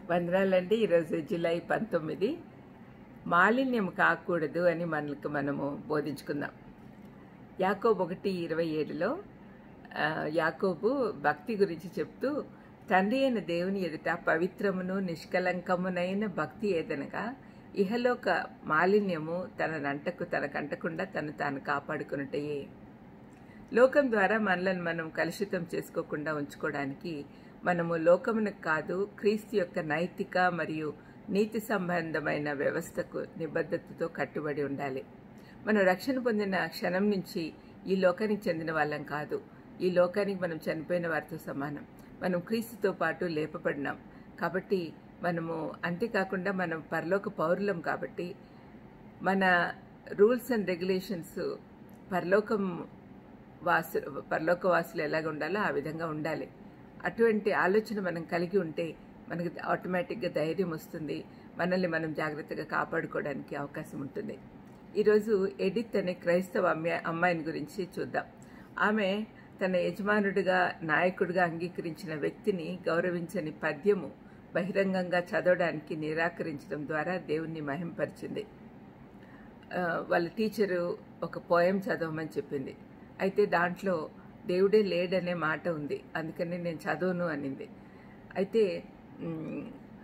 వందనాలండి ఈరోజు జూలై పంతొమ్మిది మాలిన్యం కాకూడదు అని మనకు మనము బోధించుకుందాం యాకోబు ఒకటి ఇరవై ఏడులో ఆ, యాకోబు భక్తి గురించి చెప్తూ తండ్రి అయిన దేవుని ఎదుట పవిత్రమును నిష్కలంకమునైన భక్తి ఏదనగా ఇహలోక మాలిన్యము తననంటకు తనకంటకుండా తను తాను కాపాడుకున్నట్టయే లోకం ద్వారా మనలను మనం కలుషితం చేసుకోకుండా ఉంచుకోవడానికి మనము లోకమునకు కాదు క్రీస్తు యొక్క నైతిక మరియు నీతి సంబంధమైన వ్యవస్థకు నిబద్ధతతో కట్టుబడి ఉండాలి మనం రక్షణ పొందిన క్షణం నుంచి ఈ లోకానికి చెందిన వాళ్ళం కాదు ఈ లోకానికి మనం చనిపోయిన వారితో సమానం మనం క్రీస్తుతో పాటు లేపబడినాం కాబట్టి మనము అంతేకాకుండా మనం పరలోక పౌరులం కాబట్టి మన రూల్స్ అండ్ రెగ్యులేషన్స్ పరలోకం వాసు పరలోక వాసులు ఎలాగ ఉండాలో ఆ విధంగా ఉండాలి అటువంటి ఆలోచన మనం కలిగి ఉంటే మనకి ఆటోమేటిక్గా ధైర్యం వస్తుంది మనల్ని మనం జాగ్రత్తగా కాపాడుకోవడానికి అవకాశం ఉంటుంది ఈరోజు ఎడిత్ అనే క్రైస్తవ అమ్మాయి అమ్మాయిని గురించి చూద్దాం ఆమె తన యజమానుడిగా నాయకుడిగా అంగీకరించిన వ్యక్తిని గౌరవించని పద్యము బహిరంగంగా చదవడానికి నిరాకరించడం ద్వారా దేవుణ్ణి మహింపరిచింది ఆ, వాళ్ళ టీచరు ఒక పోయం చదవమని చెప్పింది అయితే దాంట్లో దేవుడే లేడనే మాట ఉంది అందుకని నేను చదవను అనింది అయితే మ్,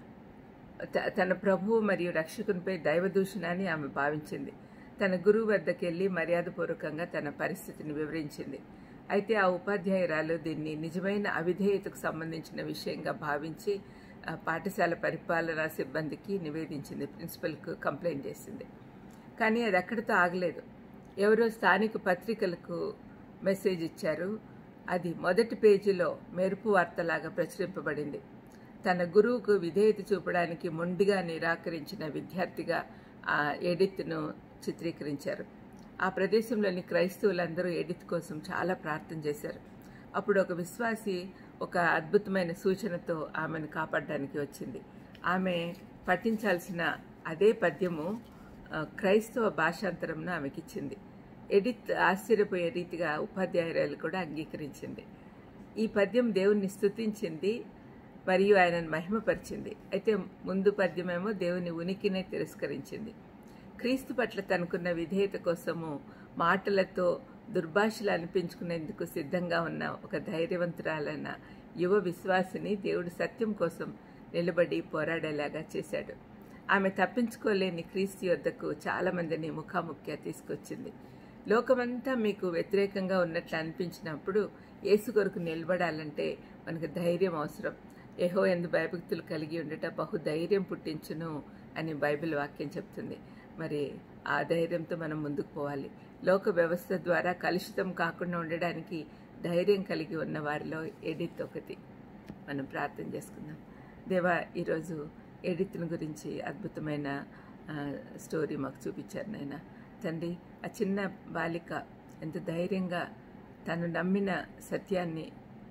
త- తన ప్రభువు మరియు రక్షకునిపై దైవదూషణాన్ని ఆమె భావించింది తన గురువు వద్దకు వెళ్ళి మర్యాదపూర్వకంగా తన పరిస్థితిని వివరించింది అయితే ఆ ఉపాధ్యాయురాలు దీన్ని నిజమైన అవిధేయతకు సంబంధించిన విషయంగా భావించి ఆ, పాఠశాల పరిపాలనా సిబ్బందికి నివేదించింది ప్రిన్సిపల్కు కంప్లైంట్ చేసింది కానీ అది అక్కడితో ఆగలేదు ఎవరో స్థానిక పత్రికలకు మెసేజ్ ఇచ్చారు అది మొదటి పేజీలో మెరుపు వార్తలాగా ప్రచురింపబడింది తన గురువుకు విధేయత చూపడానికి మొండిగా నిరాకరించిన విద్యార్థిగా ఆ ఎడిత్ను చిత్రీకరించారు ఆ ప్రదేశంలోని క్రైస్తవులందరూ ఎడిత్ కోసం చాలా ప్రార్థన చేశారు అప్పుడు ఒక విశ్వాసి ఒక అద్భుతమైన సూచనతో ఆమెను కాపాడడానికి వచ్చింది ఆమె పఠించాల్సిన అదే పద్యము ఆ, క్రైస్తవ భాషాంతరంను ఆమెకిచ్చింది ఎడిత్ ఆశ్చర్యపోయే రీతిగా ఉపాధ్యాయురాలు కూడా అంగీకరించింది ఈ పద్యం దేవుణ్ణి స్తుతించింది మరియు ఆయనను మహిమపరిచింది అయితే ముందు పద్యమేమో దేవుని ఉనికినే తిరస్కరించింది క్రీస్తు పట్ల తనకున్న విధేయత కోసము మాటలతో దుర్భాషలు అనిపించుకునేందుకు సిద్ధంగా ఉన్న ఒక ధైర్యవంతురాలైన యువ విశ్వాసిని దేవుడు సత్యం కోసం నిలబడి పోరాడేలాగా చేశాడు ఆమె తప్పించుకోలేని క్రీస్తు యొద్దకు చాలా మందిని ముఖాముఖిగా తీసుకొచ్చింది లోకమంతా మీకు వ్యతిరేకంగా ఉన్నట్లు అనిపించినప్పుడు యేసు కొరకు నిలబడాలంటే మనకు ధైర్యం అవసరం ఏహో ఎందు భయభక్తులు కలిగి ఉండట బహు ధైర్యం పుట్టించును అని బైబిల్ వాక్యం చెప్తుంది మరి ఆ ధైర్యంతో మనం ముందుకు పోవాలి లోక వ్యవస్థ ద్వారా కలుషితం కాకుండా ఉండడానికి ధైర్యం కలిగి ఉన్న వారిలో ఎడిత్ ఒకటి మనం ప్రార్థన చేసుకుందాం దేవా ఈరోజు ఎడిత్ను గురించి అద్భుతమైన ఆ, స్టోరీ మాకు చూపించారు నాయన తండ్రి ఆ చిన్న బాలిక ఎంత ధైర్యంగా తను నమ్మిన సత్యాన్ని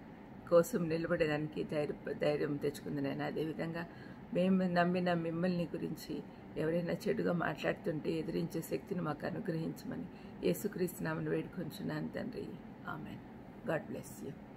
కోసం నిలబడడానికి ధైర్య ధైర్యం తెచ్చుకుంది నేను అదేవిధంగా మేము నమ్మిన మిమ్మల్ని గురించి ఎవరైనా చెడుగా మాట్లాడుతుంటే ఎదిరించే శక్తిని మాకు అనుగ్రహించమని యేసుక్రీస్తు నామను వేడుకొంచున్నాను తండ్రి ఆమెన్ గాడ్ బ్లెస్ యూ